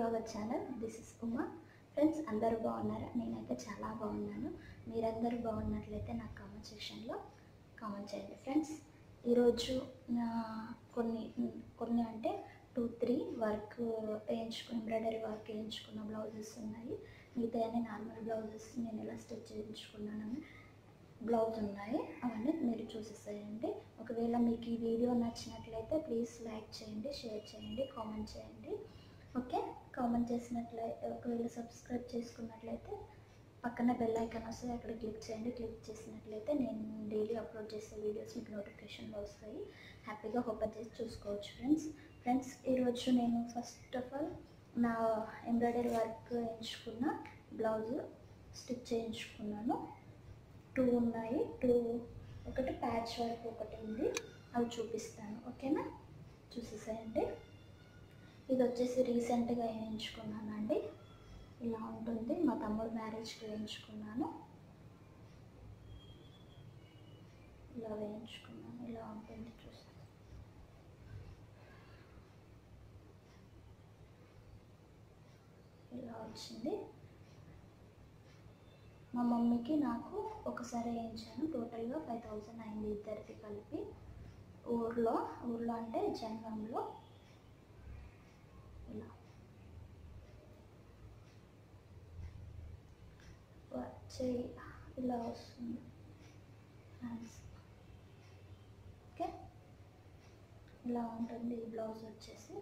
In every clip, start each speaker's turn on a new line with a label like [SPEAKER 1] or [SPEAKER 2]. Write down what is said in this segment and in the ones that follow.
[SPEAKER 1] Hour channel this is Uma friends అందరూ బాగున్నారా నేనైతే చాలా బాగున్నాను మీరందరూ బాగున్నట్లయితే నాకు కామెంట్ సెక్షన్లో కామెంట్ చేయండి ఫ్రెండ్స్ ఈరోజు నా కొన్ని కొన్ని అంటే టూ త్రీ వర్క్ వేయించుకుని ఎంబ్రాయిడరీ వర్క్ వేయించుకున్న బ్లౌజెస్ ఉన్నాయి మిగతా అన్ని నార్మల్ బ్లౌజెస్ నేను ఎలా స్టిచ్ చేయించుకున్నానని బ్లౌజ్ ఉన్నాయి అవన్నీ మీరు చూసేసేయండి ఒకవేళ మీకు ఈ వీడియో నచ్చినట్లయితే ప్లీజ్ లైక్ చేయండి షేర్ చేయండి కామెంట్ చేయండి ఓకే కామెంట్ చేసినట్లయితే ఒకవేళ సబ్స్క్రైబ్ చేసుకున్నట్లయితే పక్కన బెల్ ఐకాన్ వస్తుంది అక్కడ క్లిక్ చేయండి క్లిక్ చేసినట్లయితే నేను డైలీ అప్లోడ్ చేసే వీడియోస్ మీకు నోటిఫికేషన్లో వస్తాయి హ్యాపీగా ఓపెన్ చేసి చూసుకోవచ్చు ఫ్రెండ్స్ ఫ్రెండ్స్ ఈరోజు నేను ఫస్ట్ ఆఫ్ ఆల్ నా ఎంబ్రాయిడరీ వర్క్ ఎంచుకున్న బ్లౌజ్ స్టిచ్ చేయించుకున్నాను టూ ఉన్నాయి టూ ఒకటి ప్యాచ్ వర్క్ ఒకటి ఉంది అవి చూపిస్తాను ఓకేనా చూసేసేయండి ఇది వచ్చేసి రీసెంట్గా వేయించుకున్నానండి ఇలా ఉంటుంది మా తమ్ముడు మ్యారేజ్కి వేయించుకున్నాను ఇలా వేయించుకున్నాను ఇలా ఉంటుంది చూసి ఇలా వచ్చింది మా మమ్మీకి నాకు ఒకసారి వేయించాను టోటల్గా ఫైవ్ థౌజండ్ అయింది ఇద్దరికి కలిపి ఊర్లో ఊర్లో అంటే జంగంలో ఇలా వచ్చే ఇలా వస్తుంది హ్యాండ్స్ ఓకే ఇలా ఉంటుంది ఈ బ్లౌజ్ వచ్చేసి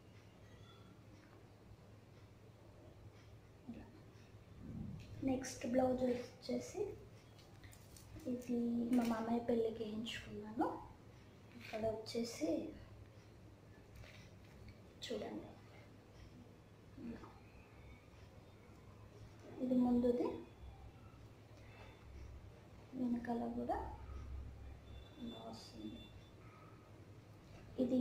[SPEAKER 1] ఇలా నెక్స్ట్ బ్లౌజ్ వచ్చేసి ఇది మా మామయ్య పెళ్ళికి వేయించుకున్నాను ఇక్కడ వచ్చేసి చూడండి ఇలా. ఇది ముందుది వెనకాల కూడా ఇలా వస్తుంది ఇది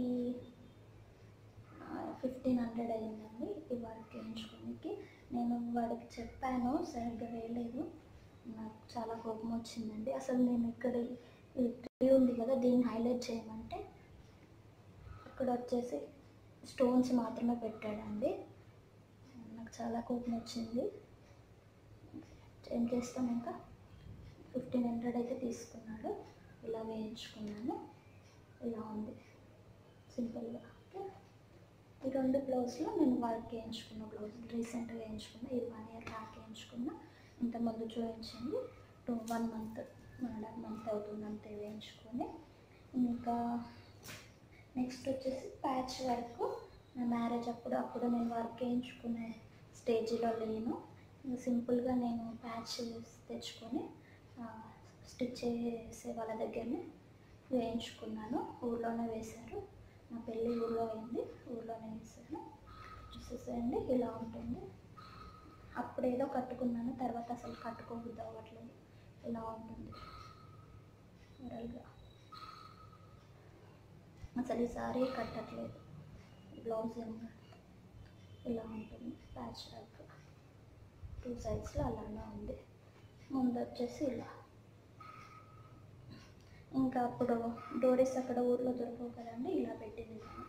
[SPEAKER 1] ఫిఫ్టీన్ హండ్రెడ్ అయిందండి ఈ వర్క్ వేయించుకోనికి నేను వాడికి చెప్పాను సరిగ్గా వేయలేదు నాకు చాలా కోపం వచ్చిందండి అసలు నేను ఇక్కడ ఈ ట్రీ ఉంది కదా దీన్ని హైలైట్ చేయమంటే ఇక్కడ వచ్చేసి స్టోన్స్ మాత్రమే పెట్టాడండి నాకు చాలా కోపం వచ్చింది ఏం చేస్తాం ఇంకా ఫిఫ్టీన్ హండ్రెడ్ అయితే తీసుకున్నాడు ఇలా వేయించుకున్నాను ఇలా ఉంది సింపుల్గా ఓకే ఈ రెండు బ్లౌజ్లో నేను వర్క్ వేయించుకున్న బ్లౌజ్ రీసెంట్గా వేయించుకున్న ఇది వన్ ఇయర్ బ్యాక్ వేయించుకున్న ఇంతకుముందు చూపించింది two one month one and month అవుతుంది అంతే వేయించుకొని ఇంకా నెక్స్ట్ వచ్చేసి ప్యాచ్ వర్క్ నా మ్యారేజ్ అప్పుడు అప్పుడు నేను వర్క్ వేయించుకునే స్టేజ్లో లేను ఇంకా సింపుల్గా నేను ప్యాచ్ తెచ్చుకొని స్టిచ్ చేసే వాళ్ళ దగ్గరనే వేయించుకున్నాను ఊర్లోనే వేశారు నా పెళ్ళి ఊళ్ళో అయింది ఊర్లోనే వేసాను చూసేసేయండి ఇలా ఉంటుంది అప్పుడు ఏదో కట్టుకున్నాను తర్వాత అసలు కట్టుకోబుద్ది అవ్వట్లేదు ఇలా ఉంటుంది ఓవరాల్గా అసలు ఈ సారీ కట్టట్లేదు బ్లౌజ్ ఏమో ఇలా ఉంటుంది ప్యాచ్ వర్క్ టూ సైడ్స్లో అలానే ఉంది ముందు వచ్చేసి ఇలా ఇంకా అప్పుడు డోరీస్ అక్కడ ఊర్లో దొరకవు కదండి ఇలా పెట్టింది నేను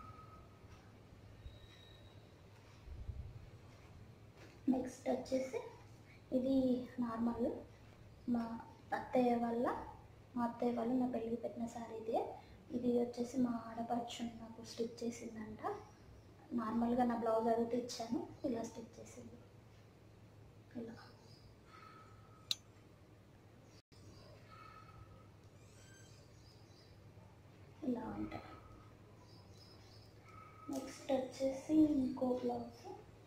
[SPEAKER 1] నెక్స్ట్ వచ్చేసి ఇది నార్మల్ మా అత్తయ్య వల్ల మా అత్తయ్య వాళ్ళు నా పెళ్ళికి పెట్టిన సారీ ఇదే ఇది వచ్చేసి మా ఆడపడుచు నాకు స్టిచ్ చేసిందంట నార్మల్గా నా బ్లౌజ్ అడిగితే ఇచ్చాను ఇలా స్టిచ్ చేసింది ఇలా ఇలా ఉంటాయి నెక్స్ట్ వచ్చేసి ఇంకో బ్లౌజ్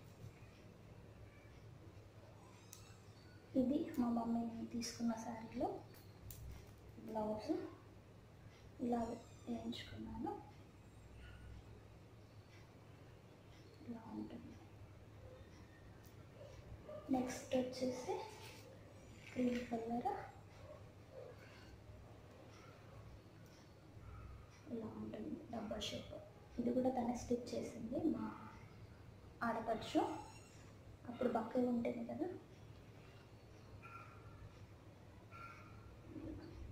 [SPEAKER 1] ఇది మా మమ్మీ తీసుకున్న శారీలో బ్లౌజ్ ఇలా వేయించుకున్నాను ఇలా ఉంటుంది నెక్స్ట్ వచ్చేసి క్రీమ్ కలర్ ఇలా ఉంటుంది డబ్బా షేప్ ఇది కూడా తనే స్టిచ్ చేసింది మా ఆడపడుచు అప్పుడు బక్కగా ఉంటుంది కదా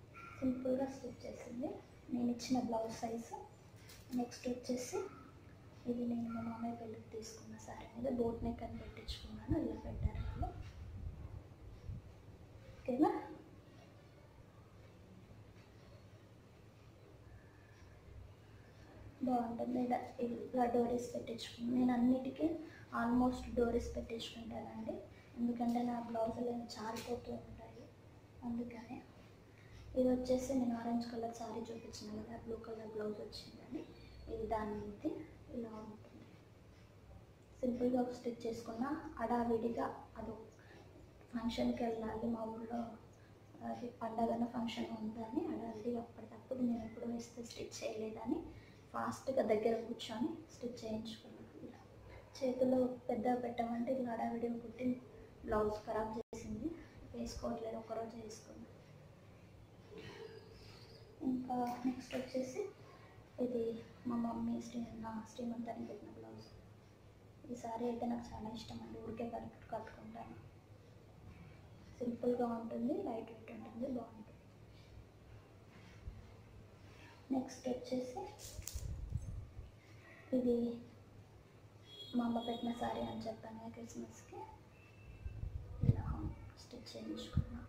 [SPEAKER 1] సింపుల్గా స్టిచ్ చేసింది నేను ఇచ్చిన బ్లౌజ్ సైజు నెక్స్ట్ వచ్చేసి ఇది నేను మా మామయ్య పెళ్ళికి తీసుకున్న శారీ మీద బోట్ నెక్ అని పెట్టించుకున్నాను ఇలా పెట్టారు వాళ్ళు ఓకేనా బాగుంటుంది ఇలా ఇలా డోరీస్ పెట్టించుకున్నాను నేను అన్నిటికీ ఆల్మోస్ట్ డోరీస్ పెట్టించుకుంటానండి ఎందుకంటే నా బ్లౌజులు ఏమి చారిపోతూ ఉంటాయి అందుకనే ఇది వచ్చేసి నేను ఆరెంజ్ కలర్ శారీ చూపించిన కదా బ్లూ కలర్ బ్లౌజ్ వచ్చిందని ఇది దాని మీద ఇలా ఉంటుంది సింపుల్గా ఒక స్టిచ్ చేసుకున్న అడావిడిగా అది ఫంక్షన్కి వెళ్ళాలి మా ఊళ్ళో అది పండగన ఫంక్షన్ ఉందని అడావిడిగా అప్పటికప్పుడు నేను ఎప్పుడు వేస్తే స్టిచ్ చేయలేదని ఫాస్ట్గా దగ్గర కూర్చొని స్టిచ్ చేయించుకున్నాను ఇలా చేతిలో పెద్ద పెట్టమంటే ఇలా అడావిడిగా కుట్టి బ్లౌజ్ ఖరాబ్ చేసింది వేసుకోవట్లేదు ఒకరోజు వేసుకున్నాను ఇంకా నెక్స్ట్ వచ్చేసి ఇది మా మమ్మీ శ్రీ నా శ్రీమంతానికి పెట్టిన బ్లౌజ్ ఈ సారీ అయితే నాకు చాలా ఇష్టం అండి ఊరికే కట్టు కట్టుకుంటాను సింపుల్గా ఉంటుంది లైట్ వెయిట్ ఉంటుంది బాగుంటుంది నెక్స్ట్ వచ్చేసి ఇది మా అమ్మ పెట్టిన సారీ అని చెప్పాను కదా క్రిస్మస్కి ఇలా స్టిచ్ చేయించుకున్నా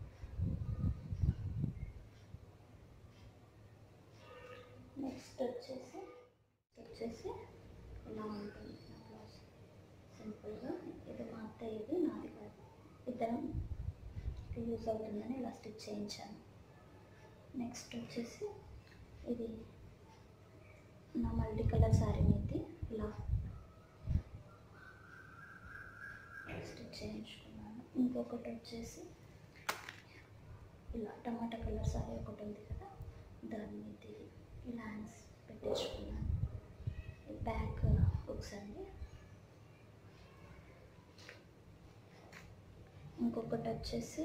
[SPEAKER 1] నెక్స్ట్ వచ్చేసి వచ్చేసి ఇలా ఉంటుంది నా బ్లౌజ్ సింపుల్గా ఇది మా అత్తయ్య ఇది నాది కాదు ఇద్దరం యూజ్ అవుతుందని ఇలా స్టిచ్ చేయించాను నెక్స్ట్ వచ్చేసి ఇది నా మల్టీ కలర్ శారీ మీద ఇలా స్టిచ్ చేయించుకున్నాను ఇంకొకటి వచ్చేసి ఇలా టమాటా కలర్ శారీ ఒకటి ఉంది కదా దాని మీద ఇది ఇలా హ్యాండ్స్ పెట్టించుకున్నాను బ్యాక్ హుక్స్ అండి ఇంకొకటి వచ్చేసి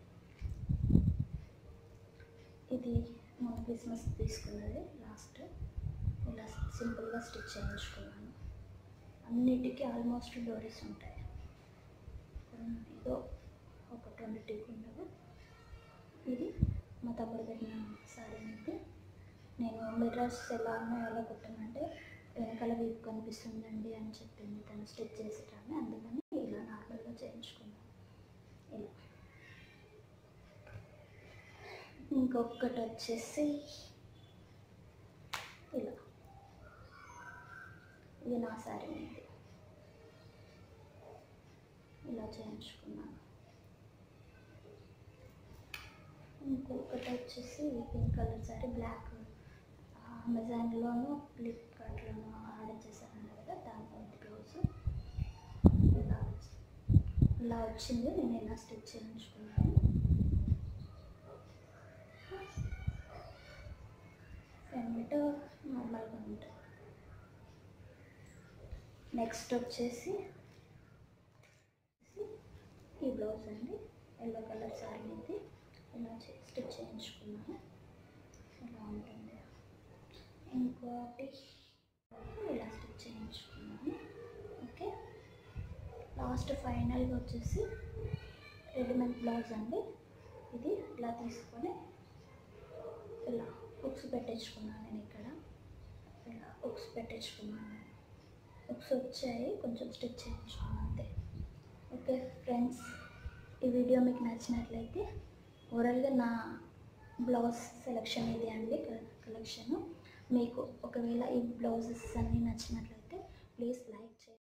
[SPEAKER 1] ఇది మన క్రిస్మస్ తీసుకున్నది లాస్ట్ ఇలా సింపుల్గా స్టిచ్ చేయించుకున్నాను అన్నిటికీ ఆల్మోస్ట్ డోరీస్ ఉంటాయి ఏదో ఒక రెండింటికి ఉండవు ఇది మా తమ్ముడు పెట్టిన సారీ మీద నేను మిర్రర్స్ ఎలా ఉన్నాయో ఎలా కుట్టానంటే వెనకాల వీపు కనిపిస్తుందండి అని చెప్పింది తను స్టిచ్ చేసేటాన్ని అందుకని ఇలా నార్మల్గా చేయించుకున్నాను ఇలా ఇంకొకటి వచ్చేసి ఇలా ఇది నా శారీ మీద ఇలా చేయించుకున్నాను ఇంకొకటి వచ్చేసి పింక్ కలర్ శారీ బ్లాక్ అమెజాన్లోను ఫ్లిప్కార్ట్లోను ఆర్డర్ చేశాను కదా దాంట్లో బ్లౌజ్ ఇలా ఇలా వచ్చింది నేను ఇలా స్టిచ్ చేయించుకున్నాను ఫ్రంట్ నార్మల్గా ఉంటుంది నెక్స్ట్ వచ్చేసి ఈ బ్లౌజ్ అండి ఎల్లో కలర్ శారీ మీద ఇలా చే- స్టిచ్ చేయించుకున్నాను ఇలా ఉంటుంది ఇంకోటి ఇలా స్టిచ్ చేయించుకున్నాను ఓకే లాస్ట్ ఫైనల్గా వచ్చేసి రెడీమేడ్ బ్లౌజ్ అండి ఇది ఇలా తీసుకొని ఇలా హుక్స్ పెట్టించుకున్నాను నేను ఇక్కడ ఇలా హుక్స్ పెట్టించుకున్నాను హుక్స్ వచ్చాయి కొంచెం స్టిచ్ చేయించుకున్నాను అంతే ఓకే ఫ్రెండ్స్ ఈ వీడియో మీకు నచ్చినట్లయితే ఓవరాల్గా నా బ్లౌజ్ సెలెక్షన్ ఇది అండి కలెక్షన్ మీకు ఒకవేళ ఈ బ్లౌజెస్ అన్నీ నచ్చినట్లయితే ప్లీజ్ లైక్ చేయండి